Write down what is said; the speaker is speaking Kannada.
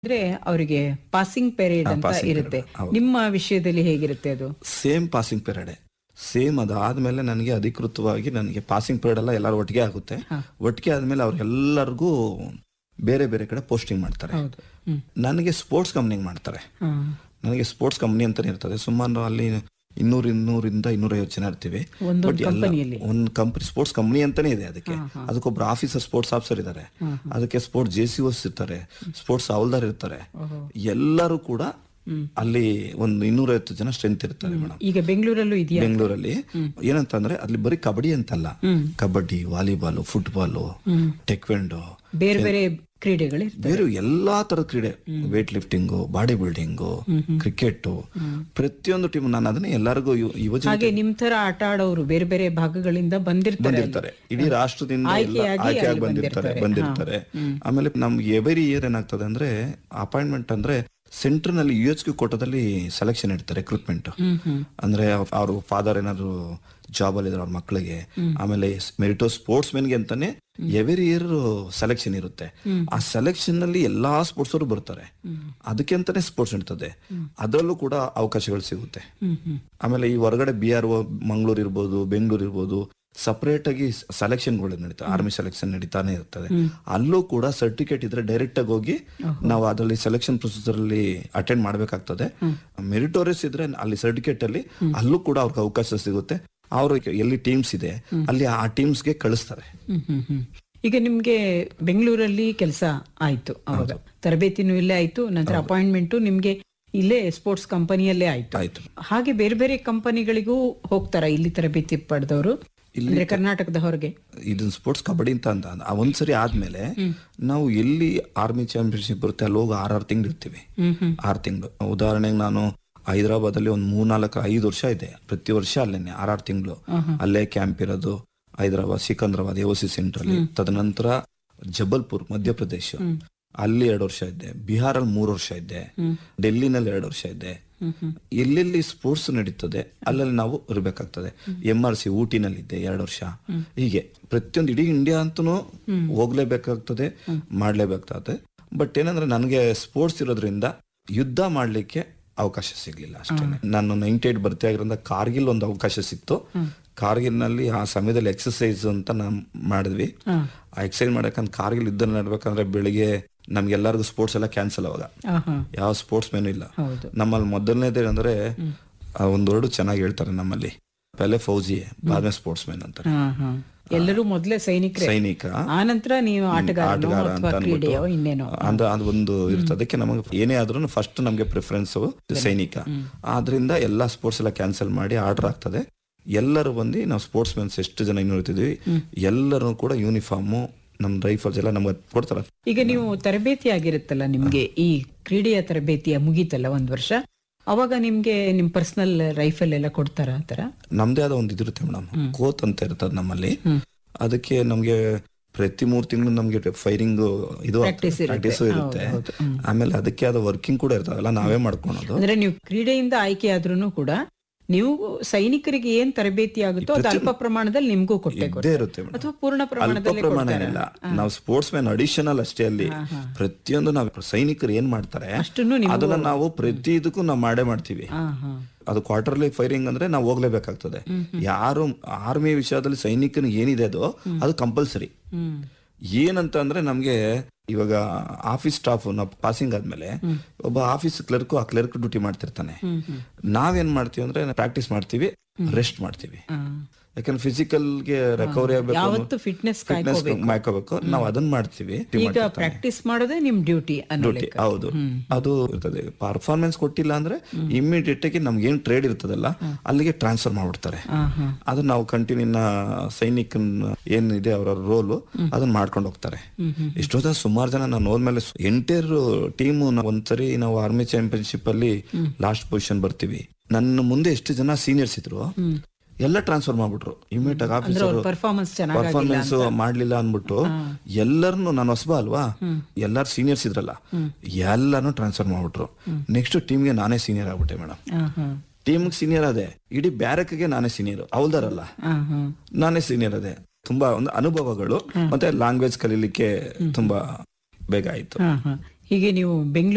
ಅಂದ್ರೆ ಅವರಿಗೆ ಪಾಸಿಂಗ್ ಪೀರಿಯಡ್ ಅಂತ passing ಇರುತ್ತೆ period, ಹೌದು. ನಿಮ್ಮ ವಿಷಯದಲ್ಲಿ ಹೇಗಿರುತ್ತೆ ಅದು ಸೇಮ್ ಪಾಸಿಂಗ್ ಪೀರಿಯಡ್ ಸೇಮ್ ಅದಾದ್ಮೇಲೆ ನನಗೆ ಅಧಿಕೃತವಾಗಿ ನನಗೆ ಪಾಸಿಂಗ್ ಪೀರಿಯಡ್ ಎಲ್ಲ ಎಲ್ಲರೂ ಒಟ್ಟಿಗೆ ಆಗುತ್ತೆ ಒಟ್ಟಿಗೆ ಆದ್ಮೇಲೆ ಅವ್ರೆಲ್ಲರಿಗೂ ಬೇರೆ ಬೇರೆ ಕಡೆ ಪೋಸ್ಟಿಂಗ್ ಮಾಡ್ತಾರೆ ಹೌದು ಹ್ಮ್ ನನಗೆ ಸ್ಪೋರ್ಟ್ಸ್ ಕಂಪ್ನಿಗೆ ಮಾಡ್ತಾರೆ ಹಾ. ನನಗೆ ಸ್ಪೋರ್ಟ್ಸ್ ಕಂಪ್ನಿ ಅಂತಾನೆ ಇರ್ತದೆ ಸುಮಾರು ಅಲ್ಲಿ ಇನ್ನೂರ ಇನ್ನೂರಿಂದ ಇನ್ನೂರೈವತ್ತು ಜನ ಇರ್ತೀವಿ ಒಂದೊಂದು But ಎಲ್ಲ- company-ಯಲ್ಲಿ? ಒಂದು ಕಂಪನಿ ಸ್ಪೋರ್ಟ್ಸ್ ಕಂಪ್ನಿ ಅಂತಾನೆ ಇದೆ ಅದಕ್ಕೆ ಅದಕ್ಕೊಬ್ರು ಆಫೀಸರ್ ಸ್ಪೋರ್ಟ್ಸ್ ಆಫೀಸರ್ ಇದ್ದಾರೆ ಅದಕ್ಕೆ ಸ್ಪೋರ್ಟ್ಸ್ ಜೆ ಸಿ ಓಸ್ ಇರ್ತಾರೆ ಸ್ಪೋರ್ಟ್ಸ್ ಹೌಲ್ದಾರ್ ಇರ್ತಾರೆ ಎಲ್ಲರೂ ಕೂಡ ಅಲ್ಲಿ ಒಂದು ಇನ್ನೂರೈವತ್ತು ಜನ ಸ್ಟ್ರೆಂತ್ ಇರ್ತಾರೆ ಮೇಡಮ್ ಈಗ ಬೆಂಗಳೂರಲ್ಲೂ ಇದೆಯಾ ಬೆಂಗಳೂರಲ್ಲಿ ಏನಂತಂದ್ರೆ ಅಲ್ಲಿ ಬರೀ ಕಬಡ್ಡಿ ಅಂತಲ್ಲ ಕಬಡ್ಡಿ ವಾಲಿಬಾಲ್ ಫುಟ್ಬಾಲ್ ಟೆಕ್ವೆಂಡೋ ಬೇರೆ ಬೇರೆ ಕ್ರೀಡೆಗಳು ಬೇರೆ ಎಲ್ಲಾ ತರದ ಕ್ರೀಡೆ weight lifting body building cricket ಪ್ರತಿಯೊಂದು ಟೀಮ್ ನಾನು ಅದನ್ನ ಎಲ್ಲರಿಗೂ ಯು- ಯುವಜನ ಹಾಗೆ ನಿಮ್ ತರ ಆಟ ಆಡೋರು ಬೇರೆ ಬೇರೆ ಭಾಗಗಳಿಂದ ಬಂದಿರ್ತಾರೆ ಬಂದಿರ್ತಾರೆ ಇಡೀ ರಾಷ್ಟ್ರದಿಂದ ಎಲ್ಲ ಆಯ್ಕೆಯಾಗಿ ಆಯ್ಕೆಯಾಗಿ ಅಲ್ಲಿ ಬಂದಿರ್ತಾರೆ ಬಂದಿರ್ತಾರೆ. ಬಂದಿರ್ತಾರೆ ಆಮೇಲೆ ನಮ್ಗೆ ಎವರಿ ಇಯರ್ ಏನಾಗ್ತದೆ ಅಂದ್ರೆ ಅಪಾಯಿಂಟ್ಮೆಂಟ್ ಅಂದ್ರೆ ಸೆಂಟರ್ ನಲ್ಲಿ ಯು ಎಚ್ ಕ್ಯೂ ಕೋಟದಲ್ಲಿ ಸೆಲೆಕ್ಷನ್ ಇಡ್ತಾರೆ ರಿಕ್ರೂಟ್ಮೆಂಟ್ ಅಂದ್ರೆ ಅವ್ರ ಫಾದರ್ ಏನಾದ್ರು ಜಾಬ್ ಅಲ್ಲಿ ಇದ್ರೆ ಅವ್ರ ಮಕ್ಕಳಿಗೆ ಆಮೇಲೆ ಮೆರಿಟೋ ಸ್ಪೋರ್ಟ್ಸ್ ಮೆನ್ಗೆ ಅಂತಾನೆ ಎವರಿ ಇಯರ್ ಸೆಲೆಕ್ಷನ್ ಇರುತ್ತೆ ಆ ಸೆಲೆಕ್ಷನ್ ನಲ್ಲಿ ಎಲ್ಲಾ ಸ್ಪೋರ್ಟ್ಸ್ ಅವರು ಬರ್ತಾರೆ ಅದಕ್ಕೆ ಅಂತಾನೆ ಸ್ಪೋರ್ಟ್ಸ್ ಇರ್ತದೆ ಅದರಲ್ಲೂ ಕೂಡ ಅವಕಾಶಗಳು ಸಿಗುತ್ತೆ ಹ್ಮ್ ಹ್ಮ್ ಆಮೇಲೆ ಈ ಹೊರಗಡೆ ಬಿ ಆರ್ ಮಂಗಳೂರು ಇರ್ಬೋದು ಬೆಂಗಳೂರು ಇರ್ಬೋದು ಸಪರೇಟ್ ಆಗಿ ಸೆಲೆಕ್ಷನ್ಗಳು ನಡೀತಾ ಆರ್ಮಿ ಸೆಲೆಕ್ಷನ್ ನಡೀತಾನೆ ಇರ್ತದೆ ಅಲ್ಲೂ ಕೂಡ ಸರ್ಟಿಫಿಕೇಟ್ ಇದ್ರೆ ಡೈರೆಕ್ಟ್ ಆಗಿ ಹೋಗಿ ನಾವು ಅದರಲ್ಲಿ ಸೆಲೆಕ್ಷನ್ ಪ್ರೊಸೀಜರ್ ಅಲ್ಲಿ ಅಟೆಂಡ್ ಮಾಡ್ಬೇಕಾಗ್ತದೆ ಮೆರಿಟೋರಿಯಸ್ ಇದ್ರೆ ಅಲ್ಲಿ ಸರ್ಟಿಫಿಕೇಟ್ ಅಲ್ಲಿ ಅಲ್ಲೂ ಕೂಡ ಅವ್ರಿಗೆ ಅವಕಾಶ ಸಿಗುತ್ತೆ ಅವ್ರ ಎಲ್ಲಿ ಟೀಮ್ಸ್ ಇದೆ ಅಲ್ಲಿ ಆ ಟೀಮ್ಸ್ಗೆ ಕಳಿಸ್ತಾರೆ ಹ್ಮ್ ಹ್ಮ್ ಹ್ಮ್ ಈಗ ನಿಮ್ಗೆ ಬೆಂಗಳೂರಲ್ಲಿ ಕೆಲಸ ಆಯ್ತು ಅವಾಗ ತರಬೇತಿನೂ ಇಲ್ಲೇ ಆಯ್ತು ನಂತರ ಅಪಾಯಿಂಟ್ಮೆಂಟ್ ನಿಮ್ಗೆ ಇಲ್ಲೇ ಸ್ಪೋರ್ಟ್ಸ್ ಕಂಪನಿಯಲ್ಲೇ ಆಯ್ತು ಆಯ್ತು ಹಾಗೆ ಬೇರೆ ಬೇರೆ ಕಂಪನಿಗಳಿಗೂ ಹೋಗ್ತಾರ ಇಲ್ಲಿ ತರಬೇತಿ ಪಡೆದವರು ಅಂದ್ರೆ ಕರ್ನಾಟಕದ ಹೊರಗೆ ಇದನ್ನ ಸ್ಪೋರ್ಟ್ಸ್ ಕಬಡ್ಡಿ ಅಂತ ಅಂತ ಆ ಒಂದ್ಸರಿ ಆದ್ಮೇಲೆ ನಾವು ಎಲ್ಲಿ ಆರ್ಮಿ ಚಾಂಪಿಯನ್ಶಿಪ್ ಬರುತ್ತೆ ಅಲ್ಲಿ ಹೋಗಿ ಆರ್ ಆರು ತಿಂಗಳು ಇರ್ತೀವಿ ಹ್ಮ್ ಹ್ಮ್ ಆರು ತಿಂಗಳು ಉದಾಹರಣೆಗೆ ನಾನು ಹೈದರಾಬಾದ್ ಅಲ್ಲಿ ಒಂದು ಮೂರ್ನಾಲ್ಕು ಐದು ವರ್ಷ ಇದೆ ಪ್ರತಿ ವರ್ಷ ಅಲ್ಲೇನೆ ಆರಾರು ತಿಂಗಳು ಅಲ್ಲೇ ಕ್ಯಾಂಪ್ ಇರೋದು ಹೈದರಾಬಾದ್ ಸಿಕಂದ್ರಾಬಾದ್ ಎಒಸಿ ಸೆಂಟರ್ ಅಲ್ಲಿ ತದನಂತರ ಜಬಲ್ಪುರ್ ಮಧ್ಯಪ್ರದೇಶ ಅಲ್ಲಿ ಎರಡು ವರ್ಷ ಇದ್ದೆ ಬಿಹಾರಲ್ಲಿ ಮೂರು ವರ್ಷ ಇದ್ದೆ ಡೆಲ್ಲಿನಲ್ಲಿ ಎರಡು ವರ್ಷ ಇದ್ದೆ ಎಲ್ಲೆಲ್ಲಿ ಸ್ಪೋರ್ಟ್ಸ್ ನಡೀತದೆ ಅಲ್ಲಲ್ಲಿ ನಾವು ಇರಬೇಕಾಗ್ತದೆ ಎಂ ಆರ್ ಸಿ ಊಟಿನಲ್ಲಿದ್ದೆ ಎರಡು ವರ್ಷ ಹೀಗೆ ಪ್ರತಿಯೊಂದು ಇಡೀ ಇಂಡಿಯಾ ಅಂತೂ ಹೋಗ್ಲೇಬೇಕಾಗ್ತದೆ ಮಾಡ್ಲೇಬೇಕಾಗ್ತದೆ ಬಟ್ ಏನಂದ್ರೆ ನನಗೆ ಸ್ಪೋರ್ಟ್ಸ್ ಇರೋದ್ರಿಂದ ಯುದ್ಧ ಮಾಡ್ಲಿಕ್ಕೆ ಅವಕಾಶ ಸಿಗ್ಲಿಲ್ಲ ಅಷ್ಟೇ ನಾನು ನೈಂಟಿ ಏಟ್ ಬರ್ತಿ ಆಗಿರೋದ್ರಿಂದ ಕಾರ್ಗಿಲ್ ಒಂದು ಅವಕಾಶ ಸಿಕ್ತು ಕಾರ್ಗಿಲ್ ನಲ್ಲಿ ಆ ಸಮಯದಲ್ಲಿ ಎಕ್ಸರ್ಸೈಸ್ ಅಂತ ನಾವು ಮಾಡಿದ್ವಿ ಆ ಎಕ್ಸರ್ಸೈಸ್ ಮಾಡಕ್ಕಂತ ಕಾರ್ಗಿಲ್ ಯುದ್ಧ ನಡ್ಬೇಕಂದ್ರೆ ಬೆಳಿಗ್ಗೆ ನಮ್ಗೆಲ್ಲರಿಗೂ ಸ್ಪೋರ್ಟ್ಸ್ ಎಲ್ಲ ಕ್ಯಾನ್ಸಲ್ ಅವಾಗ ಆಹಾ ಯಾವ ಸ್ಪೋರ್ಟ್ಸ್ ಮೆನು ಇಲ್ಲ ಹೌದು ನಮ್ಮಲ್ಲಿ ಮೊದಲನೇದೇ ಅಂದ್ರೆ ಆ ಒಂದು ವರ್ಡ್ ಚೆನ್ನಾಗಿ ಹೇಳ್ತಾರೆ ನಮ್ಮಲ್ಲಿ ಪೆಲೆ ಫೌಜಿ ಬಾದ್ಮೆ ಸ್ಪೋರ್ಟ್ಸ್ ಮೆನ್ ಅಂತಾರೆ ಹಾ ಹಾ ಎಲ್ಲರೂ ಮೊದ್ಲೇ ಸೈನಿಕರೇ ಸೈನಿಕ ಆ ನಂತರ ನೀವು ಆಟಗಾರನೋ ಆಟಗಾರ ಅಥವಾ ಅಂತ ಕ್ರೀಡೆಯೋ ಅಂದ್ಬಿಟ್ಟು ಇನ್ನೇನೋ ಅಂದ ಅದು ಒಂದು ಇರ್ತದೆ ಅದಕ್ಕೆ ನಮಗೆ ಏನೇ ಆದ್ರೂ ಫಸ್ಟ್ ನಮಗೆ ಪ್ರಿಫರೆನ್ಸ್ ಸೈನಿಕ ಆದ್ರಿಂದ ಎಲ್ಲಾ ಸ್ಪೋರ್ಟ್ಸ್ ಎಲ್ಲ ಕ್ಯಾನ್ಸಲ್ ಮಾಡಿ ಆರ್ಡರ್ ಆಗ್ತದೆ ಎಲ್ಲರೂ ಬಂದು ನಾವು ಸ್ಪೋರ್ಟ್ಸ್ ಮೆನ್ಸ್ ಎಷ್ಟು ಜನ ಇನ್ನೂ ಇರ್ತಿದ್ವಿ ಎಲ್ಲರೂ ಕೂಡ ಯೂನಿಫಾರ್ಮು ನಮ್ ರೈಫಲ್ಸ್ ಎಲ್ಲ ನಮ್ಗೆ ಕೊಡ್ತಾರೆ ಈಗ ನೀವು ತರಬೇತಿ ಆಗಿರುತ್ತಲ್ಲ ನಿಮ್ಗೆ ಈ ಕ್ರೀಡೆಯ ತರಬೇತಿಯ ಮುಗೀತಲ್ಲ ಒಂದ್ ವರ್ಷ ಅವಾಗ ನಿಮ್ಗೆ ನಿಮ್ ಪರ್ಸನಲ್ ರೈಫಲ್ ಎಲ್ಲ ಕೊಡ್ತಾರ ಆತರ ನಮ್ದೇ ಆದ ಒಂದು ಇದಿರುತ್ತೆ ಮೇಡಮ್ ಕೋತ್ ಅಂತ ಇರ್ತದೆ ನಮ್ಮಲ್ಲಿ ಅದಕ್ಕೆ ನಮ್ಗೆ ಪ್ರತಿ ಮೂರ್ ತಿಂಗಳು ನಮ್ಗೆ ಫೈರಿಂಗ್ ಇದು Practice ಇರುತ್ತೆ. ಪ್ರಾಕ್ಟೀಸ್ ಇರುತ್ತೆ ಹೌದು, ಹ್ಮ್. ಆಮೇಲೆ ಅದಕ್ಕೆ ಆದ ವರ್ಕಿಂಗ್ ಕೂಡ ಇರ್ತದಲ್ಲ ನಾವೇ ಮಾಡ್ಕೊಳೋದು ಅಂದ್ರೆ ನೀವು ಕ್ರೀಡೆಯಿಂದ ಆಯ್ಕೆ ಆದ್ರೂ ಕೂಡ ನೀವು ಸೈನಿಕರಿಗೆ ಏನ್ ತರಬೇತಿ ಆಗುತ್ತೋ ಅದು ಅಲ್ಪ ಪ್ರಮಾಣದಲ್ಲಿ ನಿಮ್ಗೂ ಕೊಟ್ಟೆ ಇದ್ದೇ ಇರುತ್ತೆ ಮೇಡಮ್ ಅಥವಾ ಪೂರ್ಣ ಅಲ್ಪ ಪ್ರಮಾಣದಲ್ಲಿ ಪ್ರಮಾಣ ಏನಿಲ್ಲ ನಾವು ಸ್ಪೋರ್ಟ್ಸ್ ಮ್ಯಾನ್ ಅಡಿಷನಲ್ ಅಷ್ಟೇ ಅಲ್ಲಿ ಪ್ರತಿಯೊಂದು ನಾವು ಸೈನಿಕರು ಏನ್ ಮಾಡ್ತಾರೆ ಅಷ್ಟನ್ನು ನಿಮ್ಗೂ- ಅದನ್ನ ನಾವು ಪ್ರತಿ ಇದಕ್ಕೂ ನಾವು ಮಾಡೇ ಮಾಡ್ತೀವಿ ಹಾ ಹಾ ಅದು ಕ್ವಾರ್ಟರ್ಲಿ ಫೈರಿಂಗ್ ಅಂದ್ರೆ ನಾವು ಹೋಗ್ಲೇಬೇಕಾಗ್ತದೆ ಯಾರು ಆರ್ಮಿ ವಿಷಯದಲ್ಲಿ ಸೈನಿಕನ ಏನಿದೆ ಅದು ಅದು ಕಂಪಲ್ಸರಿ ಹ್ಮ್ ಏನಂತ ಅಂದ್ರೆ ನಮ್ಗೆ ಇವಾಗ ಆಫೀಸ್ ಸ್ಟಾಫ್ ನಾವು ಪಾಸಿಂಗ್ ಆದ್ಮೇಲೆ ಒಬ್ಬ ಆಫೀಸ್ ಕ್ಲರ್ಕ್ ಆ ಕ್ಲರ್ಕ್ ಡ್ಯೂಟಿ ಮಾಡ್ತಿರ್ತಾನೆ ನಾವೇನ್ ಮಾಡ್ತೀವಿ ಅಂದ್ರೆ ಪ್ರಾಕ್ಟೀಸ್ ಮಾಡ್ತೀವಿ ರೆಸ್ಟ್ ಮಾಡ್ತೀವಿ ಹಾ. ಯಾಕಂದ್ರೆ ಫಿಸಿಕಲ್ ಗೆ ರಿಕವರಿ ಆಗ್ಬೇಕು ಯಾವತ್ತು ಫಿಟ್ನೆಸ್ ಫಿಟ್ನೆಸ್ ಮಾಡ್ಕೋಬೇಕು ನಾವು ಅದನ್ನ ಮಾಡ್ತೀವಿ ಈಗ ಪ್ರಾಕ್ಟೀಸ್ ಮಾಡೋದೇ ನಿಮ್ ಡ್ಯೂಟಿ ಅನ್ನೋ ಡ್ಯೂಟಿ ಹೌದು ಅದು ಇರ್ತದೆ ಪರ್ಫಾರ್ಮೆನ್ಸ್ ಕೊಟ್ಟಿಲ್ಲ ಅಂದ್ರೆ ಇಮಿಡಿಯೇಟ್ ಆಗಿ ನಮ್ಗೆ ಏನ್ ಟ್ರೇಡ್ ಇರ್ತದಲ್ಲ ಅಲ್ಲಿಗೆ ಟ್ರಾನ್ಸ್ಫರ್ ಮಾಡ್ಬಿಡ್ತಾರೆ ಹಾ ಹಾ ಅದು ನಾವು ಕಂಟಿನ್ಯೂ ಸೈನಿಕನ್ ಏನಿದೆ ಅವರ ರೋಲು ಅದನ್ನ ಮಾಡ್ಕೊಂಡು ಹೋಗ್ತಾರೆ ಎಷ್ಟೋ ಜನ ಸುಮಾರು ಜನ ನಾನು ಹೋದ್ಮೇಲೆ ಎಂಟೇರ್ ಟೀಮ್ ಒಂದ್ಸರಿ ನಾವು ಆರ್ಮಿ ಚಾಂಪಿಯನ್ಶಿಪ್ ಅಲ್ಲಿ ಲಾಸ್ಟ್ ಪೊಸಿಷನ್ ಬರ್ತೀವಿ ನನ್ನ ಮುಂದೆ ಎಷ್ಟು ಜನ ಸೀನಿಯರ್ಸ್ ಇದ್ರು ಎಲ್ಲ ಟ್ರಾನ್ಸ್ಫರ್ ಮಾಡ್ಬಿಟ್ರು ಇಮಿಡಿಯೇಟ್ ಆಗಿ ಅಂದ್ರೆ ಆಫೀಸರ್ ಅವ್ರ ಪರ್ಫಾರ್ಮೆನ್ಸ್ ಚೆನ್ನಾಗಿ ಪರ್ಫಾರ್ಮೆನ್ಸ್ ಮಾಡ್ಲಿಲ್ಲ ಅನ್ಬಿಟ್ಟು ಎಲ್ಲರನ್ನು ನಾನು ಹೊಸಬ ಅಲ್ವಾ ಎಲ್ಲಾರು ಸೀನಿಯರ್ಸ್ ಇದ್ರಲ್ಲ ಎಲ್ಲಾನು ಟ್ರಾನ್ಸ್ಫರ್ ಮಾಡ್ಬಿಟ್ರು ನೆಕ್ಸ್ಟ್ ಟೀಮ್ಗೆ ನಾನೇ ಸೀನಿಯರ್ ಆಗ್ಬಿಟ್ಟೆ ಮೇಡಮ್ ಹಾ ಹಾ ಟೀಮ್ ಸೀನಿಯರ್ ಅದೇ ಇಡೀ ಬ್ಯಾರಕ್ಗೆ ನಾನೇ ಸೀನಿಯರ್ ಅವಲ್ದಾರಲ್ಲ ಹಾ ಹಾ ನಾನೇ ಸೀನಿಯರ್ ಅದೇ ತುಂಬಾ ಒಂದು ಅನುಭವಗಳು ಮತ್ತೆ ಲ್ಯಾಂಗ್ವೇಜ್ ಕಲೀಲಿಕ್ಕೆ ತುಂಬಾ ಬೇಗ ಆಯ್ತು ಹಾ ಹಾ ಹೀಗೆ ನೀವು ಬೆಂಗಳೂರು